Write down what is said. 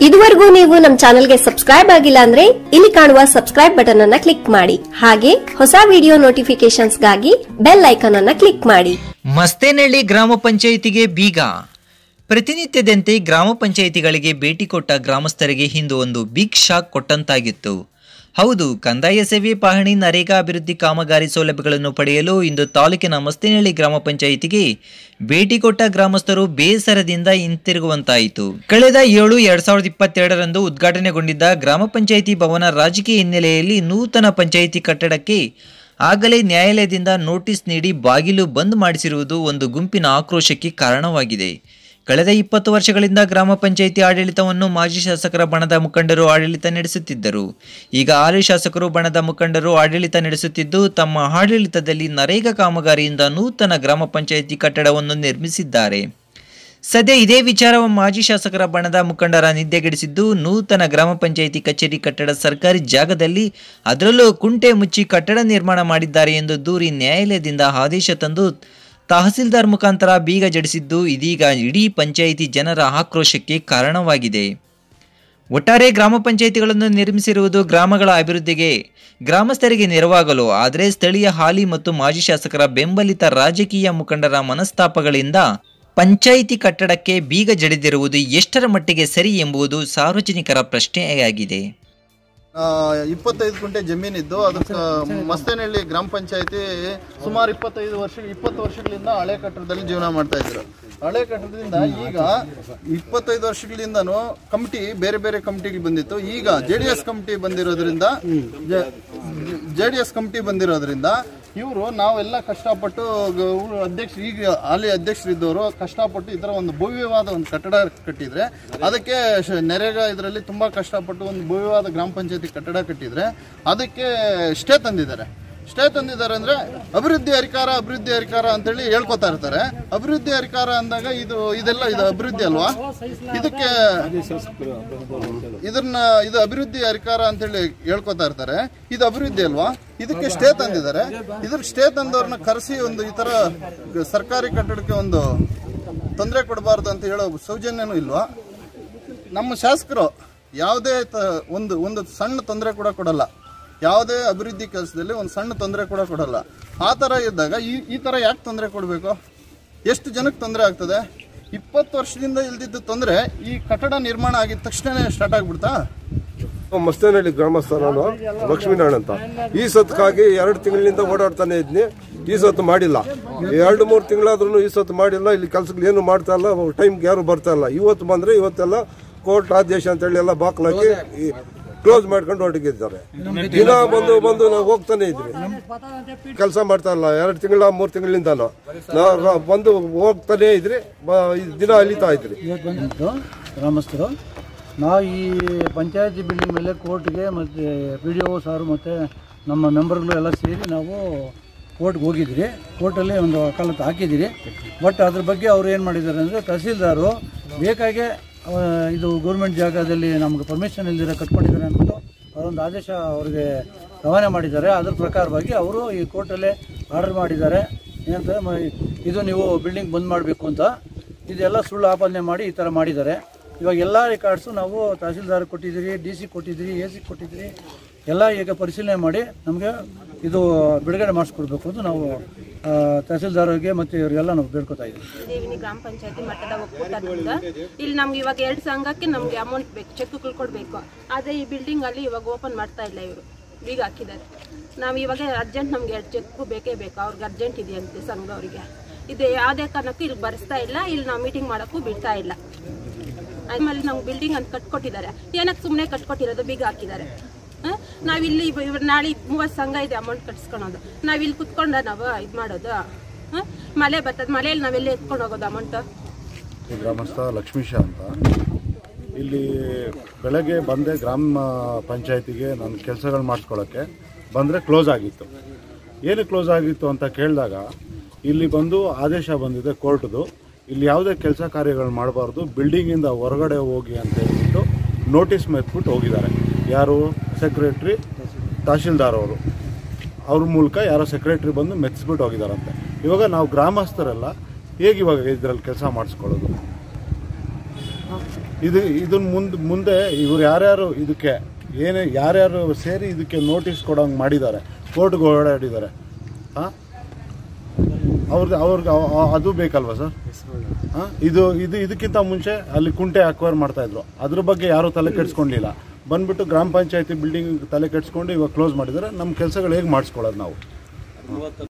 ಇದುವರೆಗೂ ನೀವು ನಮ್ಮ ಚಾನೆಲ್ಗೆ ಸಬ್ಸ್ಕ್ರೈಬ್ ಆಗಿಲ್ಲ ಅಂದ್ರೆ ಇಲ್ಲಿ ಕಾಣುವ ಸಬ್ಸ್ಕ್ರೈಬ್ ಬಟನ್ ಅನ್ನ ಕ್ಲಿಕ್ ಮಾಡಿ ಹಾಗೆ ಹೊಸ ವಿಡಿಯೋ ನೋಟಿಫಿಕೇಶನ್ಸ್ಗಾಗಿ ಬೆಲ್ ಐಕಾನ್ ಅನ್ನ ಕ್ಲಿಕ್ ಮಾಡಿ ಮಸ್ತೇನಹಳ್ಳಿ ಗ್ರಾಮ ಪಂಚಾಯಿತಿಗೆ ಬೀಗ ಪ್ರತಿನಿತ್ಯದಂತೆ ಗ್ರಾಮ ಪಂಚಾಯಿತಿಗಳಿಗೆ ಭೇಟಿ ಕೊಟ್ಟ ಗ್ರಾಮಸ್ಥರಿಗೆ ಇಂದು ಒಂದು ಬಿಗ್ ಶಾಕ್ ಕೊಟ್ಟಂತಾಗಿತ್ತು ಹೌದು ಕಂದಾಯ ಸೇವೆ ಪಹಣಿ ನರೇಗಾ ಅಭಿವೃದ್ಧಿ ಕಾಮಗಾರಿ ಸೌಲಭ್ಯಗಳನ್ನು ಪಡೆಯಲು ಇಂದು ತಾಲೂಕಿನ ಮಸ್ತೇನಹಳ್ಳಿ ಗ್ರಾಮ ಪಂಚಾಯಿತಿಗೆ ಭೇಟಿ ಕೊಟ್ಟ ಗ್ರಾಮಸ್ಥರು ಬೇಸರದಿಂದ ಹಿಂತಿರುಗುವಂತಾಯಿತು ಕಳೆದ ಏಳು ಎರಡ್ ಸಾವಿರದ ಇಪ್ಪತ್ತೆರಡರಂದು ಉದ್ಘಾಟನೆಗೊಂಡಿದ್ದ ಗ್ರಾಮ ಪಂಚಾಯಿತಿ ಭವನ ರಾಜಕೀಯ ಹಿನ್ನೆಲೆಯಲ್ಲಿ ನೂತನ ಪಂಚಾಯಿತಿ ಕಟ್ಟಡಕ್ಕೆ ಆಗಲೇ ನ್ಯಾಯಾಲಯದಿಂದ ನೋಟಿಸ್ ನೀಡಿ ಬಾಗಿಲು ಬಂದ್ ಮಾಡಿಸಿರುವುದು ಒಂದು ಗುಂಪಿನ ಆಕ್ರೋಶಕ್ಕೆ ಕಾರಣವಾಗಿದೆ ಕಳೆದ ಇಪ್ಪತ್ತು ವರ್ಷಗಳಿಂದ ಗ್ರಾಮ ಪಂಚಾಯಿತಿ ಆಡಳಿತವನ್ನು ಮಾಜಿ ಶಾಸಕರ ಬಣದ ಮುಖಂಡರು ಆಡಳಿತ ನಡೆಸುತ್ತಿದ್ದರು ಈಗ ಹಾಲಿ ಶಾಸಕರು ಬಣದ ಮುಖಂಡರು ಆಡಳಿತ ನಡೆಸುತ್ತಿದ್ದು ತಮ್ಮ ಆಡಳಿತದಲ್ಲಿ ನರೇಗಾ ಕಾಮಗಾರಿಯಿಂದ ನೂತನ ಗ್ರಾಮ ಪಂಚಾಯಿತಿ ಕಟ್ಟಡವನ್ನು ನಿರ್ಮಿಸಿದ್ದಾರೆ ಸದ್ಯ ಇದೇ ವಿಚಾರ ಮಾಜಿ ಶಾಸಕರ ಬಣದ ಮುಖಂಡರ ನಿದ್ದೆಗೆಡಿಸಿದ್ದು ನೂತನ ಗ್ರಾಮ ಪಂಚಾಯಿತಿ ಕಚೇರಿ ಕಟ್ಟಡ ಸರ್ಕಾರಿ ಜಾಗದಲ್ಲಿ ಅದರಲ್ಲೂ ಕುಂಟೆ ಮುಚ್ಚಿ ಕಟ್ಟಡ ನಿರ್ಮಾಣ ಮಾಡಿದ್ದಾರೆ ಎಂದು ದೂರಿ ನ್ಯಾಯಾಲಯದಿಂದ ಆದೇಶ ತಂದು ತಹಸೀಲ್ದಾರ್ ಮುಖಾಂತರ ಬೀಗ ಜಡಿಸಿದ್ದು ಇದೀಗ ಇಡೀ ಪಂಚಾಯಿತಿ ಜನರ ಆಕ್ರೋಶಕ್ಕೆ ಕಾರಣವಾಗಿದೆ ಒಟ್ಟಾರೆ ಗ್ರಾಮ ಪಂಚಾಯಿತಿಗಳನ್ನು ನಿರ್ಮಿಸಿರುವುದು ಗ್ರಾಮಗಳ ಅಭಿವೃದ್ಧಿಗೆ ಗ್ರಾಮಸ್ಥರಿಗೆ ನೆರವಾಗಲು ಆದರೆ ಸ್ಥಳೀಯ ಹಾಲಿ ಮತ್ತು ಮಾಜಿ ಶಾಸಕರ ಬೆಂಬಲಿತ ರಾಜಕೀಯ ಮುಖಂಡರ ಮನಸ್ತಾಪಗಳಿಂದ ಪಂಚಾಯಿತಿ ಕಟ್ಟಡಕ್ಕೆ ಬೀಗ ಜಡಿದಿರುವುದು ಎಷ್ಟರ ಮಟ್ಟಿಗೆ ಸರಿ ಎಂಬುದು ಸಾರ್ವಜನಿಕರ ಪ್ರಶ್ನೆಯಾಗಿದೆ ಆ, ಇಪ್ಪತ್ತೈದು ಗುಂಟೆ ಜಮೀನಿದ್ದು ಅದಕ್ಕೆ ಮಸ್ತೇನಹಳ್ಳಿ ಗ್ರಾಮ ಪಂಚಾಯತಿ ಸುಮಾರು ಇಪ್ಪತ್ತೈದು ವರ್ಷ ಇಪ್ಪತ್ತು ವರ್ಷಗಳಿಂದ ಹಳೆ ಕಟ್ಟಡದಲ್ಲಿ ಜೀವನ ಮಾಡ್ತಾ ಇದ್ರು ಹಳೆ ಕಟ್ಟಡದಿಂದ ಈಗ ಇಪ್ಪತ್ತೈದು ವರ್ಷಗಳಿಂದನೂ ಕಮಿಟಿ ಬೇರೆ ಬೇರೆ ಕಮಿಟಿಗೆ ಬಂದಿತ್ತು ಈಗ ಜೆ ಡಿ ಎಸ್ ಕಮಿಟಿ ಬಂದಿರೋದ್ರಿಂದ ಜೆ ಡಿ ಎಸ್ ಕಮಿಟಿ ಬಂದಿರೋದ್ರಿಂದ ಇವರು ನಾವೆಲ್ಲ ಕಷ್ಟಪಟ್ಟು ಗ- ಇವ್ರು ಅಧ್ಯಕ್ಷ ಈಗ ಹಾಲಿ ಅಧ್ಯಕ್ಷರಿದ್ದವರು ಕಷ್ಟಪಟ್ಟು ಈ ಥರ ಒಂದು ಭವ್ಯವಾದ ಒಂದು ಕಟ್ಟಡ ಕಟ್ಟಿದ್ರೆ ಅದಕ್ಕೆ ಶ- ನರೇಗಾ ಇದರಲ್ಲಿ ತುಂಬಾ ಕಷ್ಟಪಟ್ಟು ಒಂದು ಭವ್ಯವಾದ ಗ್ರಾಮ ಪಂಚಾಯತಿ ಕಟ್ಟಡ ಕಟ್ಟಿದ್ರೆ ಅದಕ್ಕೆ ಸ್ಟೇ ತಂದಿದ್ದಾರೆ ಸ್ಟೇ ತಂದಿದ್ದಾರೆ ಅಂದ್ರೆ ಅಭಿವೃದ್ಧಿ ಅಧಿಕಾರ ಅಭಿವೃದ್ಧಿ ಅಧಿಕಾರ ಅಂತೇಳಿ ಹೇಳ್ಕೊತಾ ಇರ್ತಾರೆ ಅಭಿವೃದ್ಧಿ ಅಧಿಕಾರ ಅಂದಾಗ ಇದು ಇದೆಲ್ಲ ಇದು ಅಭಿವೃದ್ಧಿ ಅಲ್ವಾ ಇದಕ್ಕೆ ಇದನ್ನ ಇದು ಅಭಿವೃದ್ಧಿ ಅಧಿಕಾರ ಅಂತೇಳಿ ಹೇಳ್ಕೊತಾ ಇರ್ತಾರೆ ಇದು ಅಭಿವೃದ್ಧಿ ಅಲ್ವಾ ಇದಕ್ಕೆ ಸ್ಟೇ ತಂದಿದ್ದಾರೆ ಇದ್ರ ಸ್ಟೇ ತಂದವ್ರನ್ನ ಕರೆಸಿ ಒಂದು ಈ ತರ ಗ- ಸರ್ಕಾರಿ ಕಟ್ಟಡಕ್ಕೆ ಒಂದು ತೊಂದರೆ ಕೊಡಬಾರ್ದು ಅಂತ ಹೇಳೋ ಸೌಜನ್ಯನೂ ಇಲ್ವಾ ನಮ್ಮ ಶಾಸಕರು ಯಾವುದೇ ತ- ಒಂದು ಒಂದು ಸಣ್ಣ ತೊಂದರೆ ಕೂಡ ಕೊಡಲ್ಲ ಯಾವುದೇ ಅಭಿವೃದ್ಧಿ ಕೆಲಸದಲ್ಲಿ ಒಂದು ಸಣ್ಣ ತೊಂದರೆ ಕೂಡ ಕೊಡಲ್ಲ ಆ ಥರ ಇದ್ದಾಗ ಈ ಈ ಥರ ಯಾಕೆ ತೊಂದರೆ ಕೊಡಬೇಕು ಎಷ್ಟು ಜನಕ್ಕೆ ತೊಂದರೆ ಆಗ್ತದೆ ಇಪ್ಪತ್ತು ವರ್ಷದಿಂದ ಇಲ್ದಿದ್ದ ತೊಂದರೆ ಈ ಕಟ್ಟಡ ನಿರ್ಮಾಣ ಆಗಿದ ತಕ್ಷಣ ಸ್ಟಾರ್ಟ್ ಆಗ್ಬಿಡ್ತಾ ಮಸ್ತೇನಹಳ್ಳಿ ಗ್ರಾಮಸ್ಥ ನಾನು ಲಕ್ಷ್ಮೀನಾರಾಯಣ ಅಂತ ಈ ಸತ್ಕಾಗಿ ಎರಡು ತಿಂಗಳಿಂದ ಓಡಾಡ್ತಾನೆ ಇದ್ನಿ ಈ ಸತ್ತು ಮಾಡಿಲ್ಲ ಎರಡು ಮೂರು ತಿಂಗಳಾದ್ರೂ ಈ ಸತ್ತು ಮಾಡಿಲ್ಲ ಇಲ್ಲಿ ಕೆಲ್ಸಗಳು ಏನು ಮಾಡ್ತಾ ಇಲ್ಲ ಟೈಮ್ಗೆ ಯಾರು ಬರ್ತಾ ಇಲ್ಲ ಇವತ್ತು ಬಂದ್ರೆ ಇವತ್ತೆಲ್ಲ ಕೋರ್ಟ್ ಆದೇಶ ಅಂತ ಹೇಳಿ ಎಲ್ಲ ಬಾಕ್ಲಾಕಿ ಕ್ಲೋಸ್ ಮಾಡ್ಕೊಂಡು ಹೊರಟಿದ್ದಾರೆ ದಿನ ಬಂದು ಬಂದು ನಾವು ಹೋಗ್ತಾನೆ ಇದ್ವಿ ಕೆಲಸ ಮಾಡ್ತಾ ಇಲ್ಲ ಎರಡು ತಿಂಗಳ ಮೂರು ತಿಂಗಳಿಂದನೂ ನಾವು ಬಂದು ಹೋಗ್ತಾನೆ ಇದ್ರಿ ಬ- ದಿನ ಅಲಿತಾ ಇದ್ರಿ ಇವತ್ತು ಬಂದಿದ್ದು ಗ್ರಾಮಸ್ಥರು ನಾವು ಈ ಪಂಚಾಯತಿ ಬಿಲ್ಡಿಂಗ್ ಮೇಲೆ ಕೋರ್ಟ್ಗೆ ಮತ್ತು ಪಿ ಡಿ ಒ ಸಾರು ಮತ್ತು ನಮ್ಮ ಮೆಂಬರ್ಗಳು ಎಲ್ಲ ಸೇರಿ ನಾವು ಕೋರ್ಟ್ಗೆ ಹೋಗಿದ್ರಿ ಕೋರ್ಟಲ್ಲಿ ಒಂದು ವಕಾಲತ್ತು ಹಾಕಿದ್ದೀರಿ ಬಟ್ ಅದ್ರ ಬಗ್ಗೆ ಅವ್ರು ಏನು ಮಾಡಿದ್ದಾರೆ ಅಂದರೆ ತಹಸೀಲ್ದಾರು ಬೇಕಾಗೆ ಆ, ಇದು ಗೌರ್ಮೆಂಟ್ ಜಾಗದಲ್ಲಿ ನಮ್ಗೆ ಪರ್ಮಿಷನ್ ಇಲ್ದಿರ ಕಟ್ಕೊಂಡಿದ್ದಾರೆ ಅಂದ್ಬಿಟ್ಟು ಅವರೊಂದು ಆದೇಶ ಅವ್ರಿಗೆ ರವಾನೆ ಮಾಡಿದ್ದಾರೆ ಅದ್ರ ಪ್ರಕಾರವಾಗಿ ಅವರು ಈ ಕೋರ್ಟಲ್ಲೇ ಆರ್ಡರ್ ಮಾಡಿದ್ದಾರೆ ಏನಂತ ಮ- ಇದು ನೀವು ಬಿಲ್ಡಿಂಗ್ ಬಂದ್ ಮಾಡಬೇಕು ಅಂತ ಇದೆಲ್ಲ ಸುಳ್ಳು ಆಪಾದನೆ ಮಾಡಿ ಈ ಥರ ಮಾಡಿದ್ದಾರೆ ಇವಾಗ ಎಲ್ಲ ರೆಕಾರ್ಡ್ಸು ನಾವು ತಹಸೀಲ್ದಾರ್ ಕೊಟ್ಟಿದ್ದೀರಿ ಡಿ ಸಿ ಕೊಟ್ಟಿದ್ದೀರಿ ಎ ಸಿ ಕೊಟ್ಟಿದ್ದೀರಿ ಎಲ್ಲ ಈಗ ಪರಿಶೀಲನೆ ಮಾಡಿ ನಮಗೆ ಇದು ಬಿಡುಗಡೆ ಮಾಡಿಸ್ಕೊಡ್ಬೇಕು ಅಂತ ನಾವು ಆ, ತಹಸೀಲ್ದಾರ್ಗೆ ಮತ್ತು ಇವರಿಗೆಲ್ಲ ನಾವು ಬೇಡ್ಕೊತಾ ಇದ್ದೀವಿ ದೇವಿನಿ ಗ್ರಾಮ ಪಂಚಾಯತಿ ಮಟ್ಟದ ಒಕ್ಕೂಟದಿಂದ ಇಲ್ಲಿ ನಮ್ಗೆ ಇವಾಗ ಎರಡು ಸಂಘಕ್ಕೆ ನಮ್ಗೆ ಅಮೌಂಟ್ ಬೇಕು ಚೆಕ್ಗಳು ಕೊಡಬೇಕು ಆದರೆ ಈ ಬಿಲ್ಡಿಂಗ್ ಅಲ್ಲಿ ಇವಾಗ ಓಪನ್ ಮಾಡ್ತಾ ಇಲ್ಲ ಇವರು ಬೀಗ ಹಾಕಿದ್ದಾರೆ ನಾವು ಇವಾಗ ಅರ್ಜೆಂಟ್ ನಮ್ಗೆ ಎರಡು ಚೆಕ್ ಬೇಕೇ ಬೇಕು ಅವ್ರಿಗೆ ಅರ್ಜೆಂಟ್ ಇದೆಯಂತೆ ಸಂಘದವರಿಗೆ ಇದು ಯಾವುದೇ ಕಾರಣಕ್ಕೂ ಇಲ್ಲಿ ಬರೆಸ್ತಾ ಇಲ್ಲ ಇಲ್ಲಿ ನಾವು ಮೀಟಿಂಗ್ ಮಾಡೋಕ್ಕೂ ಬಿಡ್ತಾ ಇಲ್ಲ ಆಮೇಲೆ ನಮ್ಗೆ ಬಿಲ್ಡಿಂಗ್ ಅಂತ ಕಟ್ಕೊಟ್ಟಿದ್ದಾರೆ ಏನಕ್ಕೆ ಸುಮ್ಮನೆ ಕಟ್ಕೊಟ್ಟಿರೋದು ಬೀಗ ಹಾಕಿದ್ದಾರೆ ನಾವಿಲ್ಲಿ ಇವ- ಇವ್ರು ನಾಳೆ ಮೂವತ್ತು ಸಂಘ ಇದೆ ಅಮೌಂಟ್ ಕಟ್ಸ್ಕೊಳೋದು ನಾವಿಲ್ಲಿ ಕುತ್ಕೊಂಡ ನಾವು ಇದು ಮಾಡೋದು ಹ? ಮಳೆ ಬರ್ತದೆ ಮಳೆಯಲ್ಲಿ ನಾವೆಲ್ಲಿ ಎತ್ಕೊಂಡು ಹೋಗೋದು ಅಮೌಂಟ್ ಈ ಗ್ರಾಮಸ್ಥ ಲಕ್ಷ್ಮೀಶ ಅಂತ ಇಲ್ಲಿ ಬೆಳಗ್ಗೆ ಬಂದೆ ಗ್ರಾಮ ಪಂಚಾಯತಿಗೆ ನನ್ನ ಕೆಲಸಗಳು ಮಾಡಿಸ್ಕೊಳ್ಳೋಕ್ಕೆ ಬಂದರೆ ಕ್ಲೋಸ್ ಆಗಿತ್ತು ಏನು ಕ್ಲೋಸ್ ಆಗಿತ್ತು ಅಂತ ಕೇಳಿದಾಗ ಇಲ್ಲಿ ಬಂದು ಆದೇಶ ಬಂದಿದೆ ಕೋರ್ಟ್ದು ಇಲ್ಲಿ ಯಾವುದೇ ಕೆಲಸ ಕಾರ್ಯಗಳು ಮಾಡಬಾರ್ದು ಬಿಲ್ಡಿಂಗಿಂದ ಹೊರಗಡೆ ಹೋಗಿ ಅಂತ ಹೇಳ್ಬಿಟ್ಟು ನೋಟಿಸ್ ಮೆತ್ಬಿಟ್ಟು ಹೋಗಿದ್ದಾರೆ ಯಾರು ಸೆಕ್ರೆಟ್ರಿ ತಹಶೀಲ್ದಾರ್ ಅವರು ಅವ್ರ ಮೂಲಕ ಯಾರೋ ಸೆಕ್ರೆಟ್ರಿ ಬಂದು ಮೆಚ್ಚಿಬಿಟ್ಟು ಹೋಗಿದಾರಂತೆ ಇವಾಗ ನಾವು ಗ್ರಾಮಸ್ಥರೆಲ್ಲ ಹೇಗೆ ಇವಾಗ ಇದರಲ್ಲಿ ಕೆಲಸ ಮಾಡಿಸ್ಕೊಳ್ಳೋದು ಇದು ಇದನ್ನ ಮುಂದೆ ಮುಂದೆ ಇವ್ರು ಯಾರ್ಯಾರು ಇದಕ್ಕೆ ಏನೇ ಯಾರ್ಯಾರು ಸೇರಿ ಇದಕ್ಕೆ ನೋಟಿಸ್ ಕೊಡೋಂಗೆ ಮಾಡಿದ್ದಾರೆ ಕೋರ್ಟ್ಗೆ ಓಡಾಡಿದ್ದಾರೆ ಹಾಂ ಅವ್ರದ್ದು ಅವ್ರಿಗೆ ಅವ್- ಅವ್- ಅದು ಬೇಕಲ್ವಾ ಸರ್ ಹಾಂ ಇದು ಇದು ಇದಕ್ಕಿಂತ ಮುಂಚೆ ಅಲ್ಲಿ ಕುಂಟೆ ಅಕ್ವೈರ್ ಮಾಡ್ತಾ ಇದ್ರು ಅದ್ರ ಬಗ್ಗೆ ಯಾರೂ ತಲೆ ಕೆಡಿಸ್ಕೊಂಡಿಲ್ಲ ಬಂದ್ಬಿಟ್ಟು ಗ್ರಾಮ ಪಂಚಾಯತಿ ಬಿಲ್ಡಿಂಗ್ ತಲೆ ಕೆಡಿಸ್ಕೊಂಡು ಇವಾಗ ಕ್ಲೋಸ್ ಮಾಡಿದ್ದಾರೆ ನಮ್ಮ ಕೆಲಸಗಳು ಹೇಗೆ ಮಾಡಿಸ್ಕೊಳ್ಳೋದು ನಾವು